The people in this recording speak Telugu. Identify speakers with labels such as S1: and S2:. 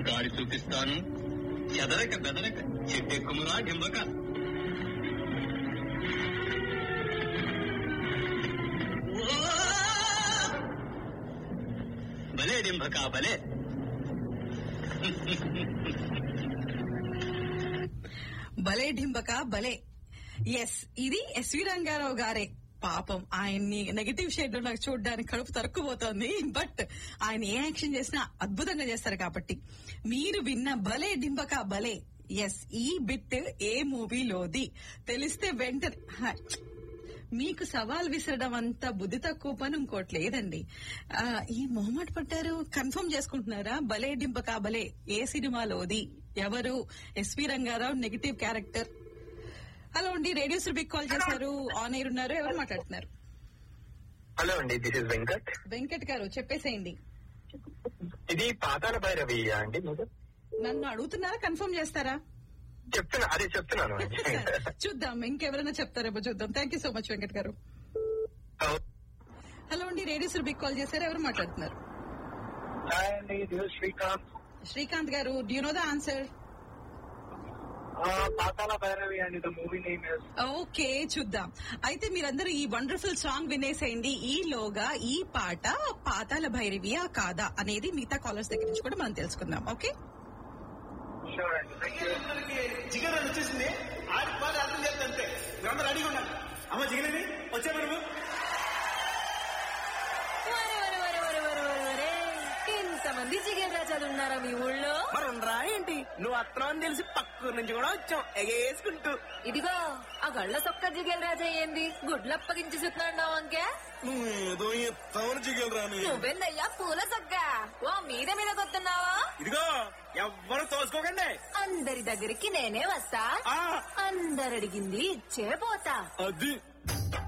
S1: దారి చూపిస్తాను చెదరక బెదరక చెట్టెక్కుమురా డింబక ఓ! భలే డింబక భలే
S2: భలే ఢింబక భలే ఎస్ ఇది ఎస్వి రంగారావు గారే పాపం ఆయన్ని నెగటివ్ షేడ్ లో నాకు చూడడానికి కడుపు తరుక్కుపోతోంది బట్ ఆయన ఏ యాక్షన్ చేసినా అద్భుతంగా చేస్తారు కాబట్టి మీరు విన్న భలే డింబక భలే ఎస్ ఈ బిట్ ఏ మూవీలోది తెలిస్తే వెంటనే హ, మీకు సవాల్ విసరడం అంత బుద్ధి తక్కువ పని ఇంకోటి లేదండి ఆ, ఈ మొహమాట పట్టారు కన్ఫర్మ్ చేసుకుంటున్నారా భలే డింపకా భలే ఏ సినిమాలోది ఎవరు S V Ranga Rao negative character hello అండి రేడియో సురభికి కాల్ చేశారు ఆన్ ఎయిర్ ఉన్నారు ఎవరు మాట్లాడుతున్నారు
S3: హలో అండి దిస్ ఇస్ వెంకట్
S2: వెంకట్ గారు చెప్పేసేయండి
S3: ఇది పాతాల భైరవి అండి మీరు
S2: నన్ను అడుగుతున్నారా కన్ఫర్మ్ చేస్తారా
S3: చెప్తున్నా అదే చెప్తున్నాను
S2: చూద్దాం ఇంకెవరైనా చెప్తారేమో చూద్దాం thank you so much Venkat గారు హలో అండి రేడియో సురభికి కాల్ చేశారు ఎవరు మాట్లాడుతున్నారు
S3: హాయ్ అండి దిస్ ఇస్ శ్రీకాంత్
S2: శ్రీకాంత్ గారు do you know the answer
S3: Pathala Bhairavi అండి the movie name is
S2: okay చూద్దాం అయితే మీరందరూ ఈ వండర్ఫుల్ సాంగ్ వినేసేయండి ఈలోగా ఈ పాట పాతాల భైరవియా కాదా అనేది మిగతా కాలర్స్ దగ్గర నుంచి కూడా మనం తెలుసుకుందాం ఓకే
S3: షూర్ అండి థ్యాంక్ యూ
S4: జిగర్ అని వచ్చేసింది ఆడి పాలు అర్థం చేస్తే మీరందరూ రెడీగా ఉన్నారు అమ్మ జిగరేని వచ్చే నువ్వు
S5: వరే, వరే, వరే, వరే, వరే, వరే, వరే. ఇంతమంది జిగేల్ రాజాలు ఉన్నారా మీ ఊళ్ళో
S6: మరి ఉండరా ఏంటి నువ్వు అత్తనం అని తెలిసి పక్కూరు నుంచి కూడా వచ్చాం ఎగేసుకుంటూ
S5: ఇదిగో ఆ గళ్ళ సొక్క జిగేల్ రాజా ఏంది గుడ్లప్పగించి చూస్తున్నాడు అంకే
S4: ఏదో ఎత్తవని జిగలు రాని
S5: నువ్వెందయ్యా పూల సొక్క ఓ మీద మీద కొత్తున్నావా
S4: ఇదిగో ఎవ్వరు తోసుకోకండి
S5: అందరి దగ్గరికి నేనే వస్తా
S4: ఆ
S5: అందరడిగింది ఇచ్చే పోతా
S4: అది